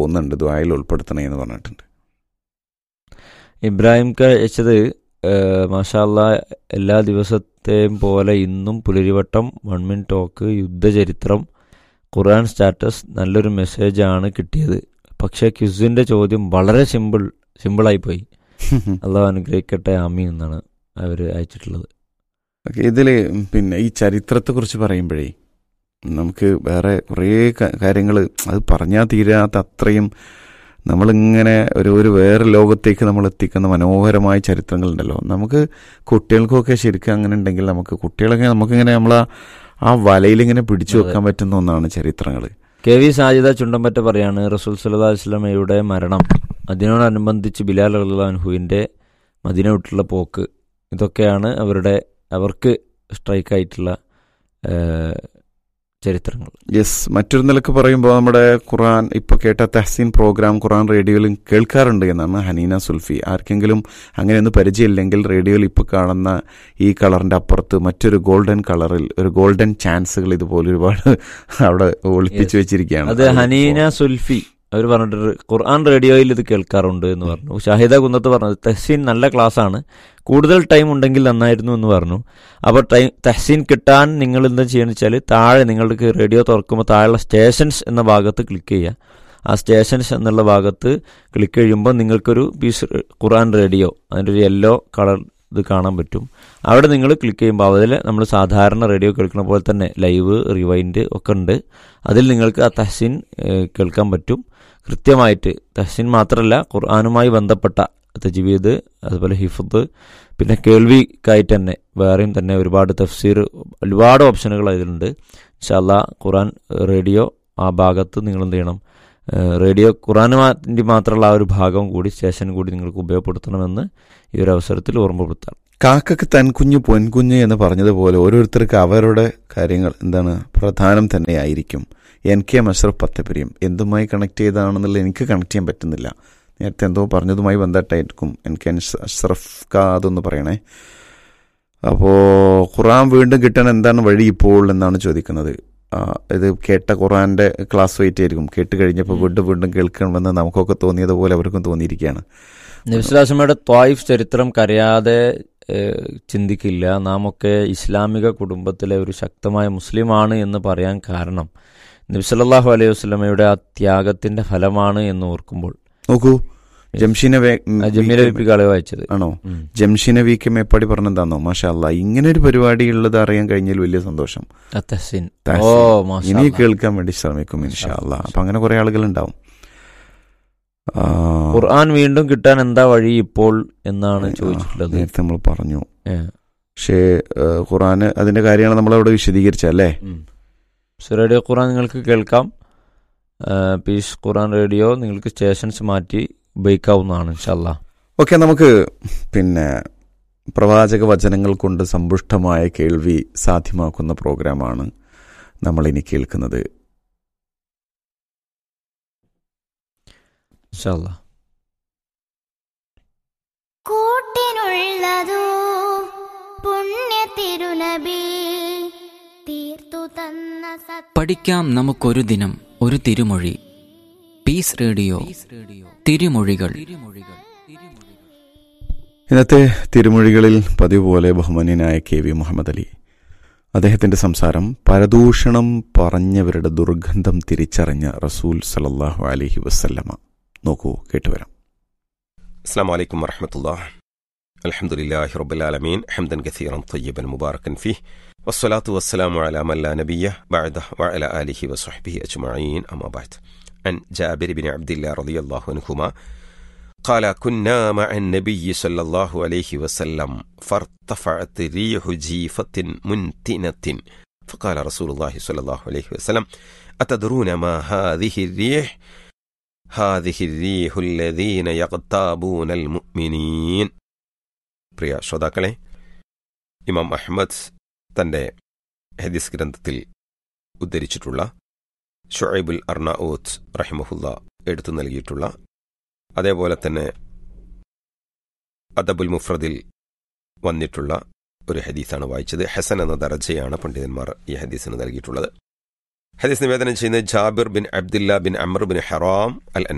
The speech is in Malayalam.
തോന്നുന്നുണ്ട് ദ്വായിൽ ഉൾപ്പെടുത്തണേ എന്ന് പറഞ്ഞിട്ടുണ്ട് ഇബ്രാഹിം ക അയച്ചത് മാഷാല്ല എല്ലാ ദിവസത്തെയും പോലെ ഇന്നും പുലരിവട്ടം വൺ മിൻ ടോക്ക് യുദ്ധചരിത്രം ഖുർആൻ സ്റ്റാറ്റസ് നല്ലൊരു മെസ്സേജാണ് കിട്ടിയത് പക്ഷേ ക്യുസിന്റെ ചോദ്യം വളരെ സിമ്പിൾ സിമ്പിളായി പോയി അള്ളാഹു അനുഗ്രഹിക്കട്ടെ ആമി എന്നാണ് അവർ അയച്ചിട്ടുള്ളത് ഓക്കെ ഇതിൽ പിന്നെ ഈ ചരിത്രത്തെക്കുറിച്ച് പറയുമ്പോഴേ നമുക്ക് വേറെ കുറേ കാര്യങ്ങൾ അത് പറഞ്ഞാൽ തീരാത്ത അത്രയും നമ്മളിങ്ങനെ ഒരു ഒരു വേറെ ലോകത്തേക്ക് നമ്മൾ എത്തിക്കുന്ന മനോഹരമായ ചരിത്രങ്ങളുണ്ടല്ലോ നമുക്ക് കുട്ടികൾക്കൊക്കെ ശരിക്കും അങ്ങനെ ഉണ്ടെങ്കിൽ നമുക്ക് കുട്ടികളൊക്കെ നമുക്കിങ്ങനെ നമ്മൾ ആ വലയിലിങ്ങനെ പിടിച്ചു അതെ. വെക്കാൻ പറ്റുന്ന ഒന്നാണ് ചരിത്രങ്ങൾ കെ വി സാജിദ ചുണ്ടമ്പറ്റ പറയാണ് റസൂൽ സല്ലല്ലാഹു അലൈഹി വസല്ലമയുടെ മരണം അതിനോടനുബന്ധിച്ച് ബിലാൽ അള്ളാഹുവിൻ്റെ മദീന വിട്ടുള്ള പോക്ക് ഇതൊക്കെയാണ് അവരുടെ അവർക്ക് സ്ട്രൈക്കായിട്ടുള്ള ചരിത്രങ്ങൾ യെസ് മറ്റൊരു നിലക്ക് പറയുമ്പോൾ നമ്മുടെ ഖുറാൻ ഇപ്പോൾ കേട്ട തഹസീൻ പ്രോഗ്രാം ഖുറാൻ റേഡിയോയിലും കേൾക്കാറുണ്ട് എന്നാണ് ഹനീന സുൽഫി ആർക്കെങ്കിലും അങ്ങനെയൊന്നും പരിചയമില്ലെങ്കിൽ റേഡിയോയിൽ ഇപ്പോൾ കാണുന്ന ഈ കളറിന്റെ അപ്പുറത്ത് മറ്റൊരു ഗോൾഡൻ കളറിൽ ഒരു ഗോൾഡൻ ചാൻസുകൾ ഇതുപോലെ ഒരുപാട് അവിടെ ഒളിപ്പിച്ചു Yes. വെച്ചിരിക്കുകയാണ് അത് ഹനീന സുൽഫി അവർ പറഞ്ഞിട്ട് ഖുർആൻ റേഡിയോയിൽ ഇത് കേൾക്കാറുണ്ട് എന്ന് പറഞ്ഞു ഷാഹിദ കുന്നത്ത് പറഞ്ഞത് തെഹ്സീൻ നല്ല ക്ലാസ് ആണ് കൂടുതൽ ടൈം ഉണ്ടെങ്കിൽ നന്നായിരുന്നു എന്ന് പറഞ്ഞു അപ്പോൾ ടൈം തെഹ്സീൻ കിട്ടാൻ നിങ്ങൾ എന്താ ചെയ്യുന്നത് വെച്ചാൽ താഴെ നിങ്ങൾക്ക് റേഡിയോ തുറക്കുമ്പോൾ താഴെയുള്ള സ്റ്റേഷൻസ് എന്ന ഭാഗത്ത് ക്ലിക്ക് ചെയ്യുക ആ സ്റ്റേഷൻസ് എന്നുള്ള ഭാഗത്ത് ക്ലിക്ക് ചെയ്യുമ്പോൾ നിങ്ങൾക്കൊരു പീസ് ഖുർആൻ റേഡിയോ അതിൻ്റെ ഒരു യെല്ലോ കളർ ഇത് കാണാൻ പറ്റും അവിടെ നിങ്ങൾ ക്ലിക്ക് ചെയ്യുമ്പോൾ അതിൽ നമ്മൾ സാധാരണ റേഡിയോ കേൾക്കുന്ന പോലെ തന്നെ ലൈവ് റിവൈൻഡ് ഒക്കെ ഉണ്ട് അതിൽ നിങ്ങൾക്ക് ആ തഹ്സീൻ ഏഹ്, കേൾക്കാൻ പറ്റും കൃത്യമായിട്ട് തഹ്സീൻ മാത്രമല്ല ഖുർആാനുമായി ബന്ധപ്പെട്ട തജ്വീദ് അതുപോലെ ഹിഫത്ത് പിന്നെ കേൾവിക്കായിട്ട് തന്നെ വേറെയും തന്നെ ഒരുപാട് തഫ്സീർ ഒരുപാട് ഓപ്ഷനുകൾ അതിലുണ്ട് ഇൻഷാല്ല ഖുർആൻ റേഡിയോ ആ ഭാഗത്ത് നിങ്ങൾ എന്ത് ചെയ്യണം ഏഹ്, റേഡിയോ ഖുർആന് വേണ്ടി മാത്രമുള്ള ആ ഒരു ഭാഗം കൂടി സ്റ്റേഷൻ കൂടി നിങ്ങൾക്ക് ഉപയോഗപ്പെടുത്തണമെന്ന് ഈ ഒരു അവസരത്തിൽ ഓർമ്മപ്പെടുത്താം കാക്കക്ക് തൻകുഞ്ഞ് പൊൻകുഞ്ഞ് എന്ന് പറഞ്ഞതുപോലെ ഓരോരുത്തർക്ക് അവരുടെ കാര്യങ്ങൾ എന്താണ് പ്രധാനം തന്നെയായിരിക്കും എൻ കെ മഷറഫ് പത്തപുരിയും എന്തുമായി കണക്ട് ചെയ്തതാണെന്നുള്ളത് എനിക്ക് കണക്ട് ചെയ്യാൻ പറ്റുന്നില്ല നേരത്തെ എന്തോ പറഞ്ഞതുമായി ബന്ധപ്പെട്ടായിരിക്കും എൻ കെ അഷ്റഫ് കാ അതൊന്ന് പറയണേ അപ്പോൾ ഖുറാൻ വീണ്ടും കിട്ടാൻ എന്താണ് വഴി ഇപ്പോൾ എന്നാണ് ചോദിക്കുന്നത് ആ, ഇത് കേട്ട ഖുറാന്റെ ക്ലാസ് വെയിറ്റ് ആയിരിക്കും കേട്ട് കഴിഞ്ഞപ്പോൾ വീണ്ടും വീണ്ടും കേൾക്കണമെന്ന് നമുക്കൊക്കെ തോന്നിയതുപോലെ അവർക്കും തോന്നിയിരിക്കുകയാണ് നബിസ്ലാസമയുടെ ത്വായിഫ് ചരിത്രം കരയാതെ ഏഹ്, ചിന്തിക്കില്ല നാം ഒക്കെ ഇസ്ലാമിക കുടുംബത്തിലെ ഒരു ശക്തമായ മുസ്ലിമാണ് എന്ന് പറയാൻ കാരണം നബിസല്ലാഹു അലൈഹി വസ്ലമയുടെ ആ ത്യാഗത്തിന്റെ ഫലമാണ് എന്ന് ഓർക്കുമ്പോൾ നോക്കൂ ജംഷീന വേ- ജമീല വിപ്പിക്കാളെ വായിച്ചത് ആണോ ഉം. ജംഷിനെ വി കെ മേപ്പാടി പറഞ്ഞെന്താണോ മാഷാ അല്ലാ ഇങ്ങനെ ഒരു പരിപാടി ഉള്ളത് അറിയാൻ കഴിഞ്ഞാൽ വലിയ സന്തോഷം ആ തഹ്സീൻ തഹ്സീൻ. ഓ മാഷാ ഇനി അല്ലാ. കേൾക്കാൻ വേണ്ടി ശ്രമിക്കും ഇൻഷാ അല്ലാ അപ്പൊ അങ്ങനെ കുറെ ആളുകൾ ഉണ്ടാവും ആ, ഖുർആൻ വീണ്ടും കിട്ടാൻ എന്താ വഴി ഇപ്പോൾ എന്നാണ് ചോദിച്ചിട്ടുള്ളത് നേരത്തെ നമ്മൾ പറഞ്ഞു ഏ. പക്ഷേ ഏഹ്, ഖുറാന് അതിന്റെ കാര്യമാണ് നമ്മളവിടെ വിശദീകരിച്ചല്ലേ ഉം. സോ റേഡിയോ ഖുർആൻ നിങ്ങൾക്ക് കേൾക്കാം ആ, പീസ് ഖുർആൻ റേഡിയോ നിങ്ങൾക്ക് സ്റ്റേഷൻസ് മാറ്റി ഉപയോഗിക്കാവുന്നതാണ് ഇൻഷാല്ലാ ഓക്കെ നമുക്ക് പിന്നെ പ്രവാചക വചനങ്ങൾ കൊണ്ട് സമ്പുഷ്ടമായ കേൾവി സാധ്യമാക്കുന്ന പ്രോഗ്രാമാണ് നമ്മൾ ഇനി കേൾക്കുന്നത് ഇൻഷാല്ലാ കൂട്ടിനുള്ളതോ പുണ്യ തിരുനബി തീർത്തു തന്ന സത്യ പഠിക്കാം നമുക്കൊരു ദിനം ഒരു തിരുമൊഴി പീസ് റേഡിയോ തിരുമൊഴികൾ ഇന്നത്തെ തിരുമൊഴികളിൽ പതിവ് പോലെ ബഹുമാന്യനായ കെ വി മുഹമ്മദ് അലി അദ്ദേഹത്തിന്റെ സംസാരം പരദൂഷണം പറഞ്ഞവരുടെ ദുർഗന്ധം തിരിച്ചറിഞ്ഞ റസൂൽ സലല്ലാഹു അലഹി വസ്ല്ലമ നോക്കൂ കേട്ടുവരാം السلام عليكم ورحمة الله الحمد لله رب العالمين حمدا كثيرا طيبا مباركا فيه والصلاة والسلام على من لا نبي بعده وعلى آله وصحبه أجمعين أما بعد عن جابر بن عبد الله رضي الله عنهما قال كنا مع النبي صلى الله عليه وسلم فارتفعت ريح جيفة منتنة فقال رسول الله صلى الله عليه وسلم أتدرون ما هذه الريح هذه الريح الذين يغتابون المؤمنين പ്രിയ ശ്രോതാക്കളെ ഇമാം അഹ്മദ് തന്റെ ഹദീസ് ഗ്രന്ഥത്തിൽ ഉദ്ധരിച്ചിട്ടുള്ള ഷുഐബുൽ അർണൌത്ത് റഹിമഹുല്ല എടുത്തു നൽകിയിട്ടുള്ള അതേപോലെ തന്നെ അദബുൽ മുഫ്രദിൽ വന്നിട്ടുള്ള ഒരു ഹദീസാണ് വായിച്ചത് ഹസൻ എന്ന ദർജയാണ് പണ്ഡിതന്മാർ ഈ ഹദീസിന് നൽകിയിട്ടുള്ളത് ഹദീസ് നിവേദനം ചെയ്യുന്നത് Jabir bin Abdullah bin Amr bin Haram അൽ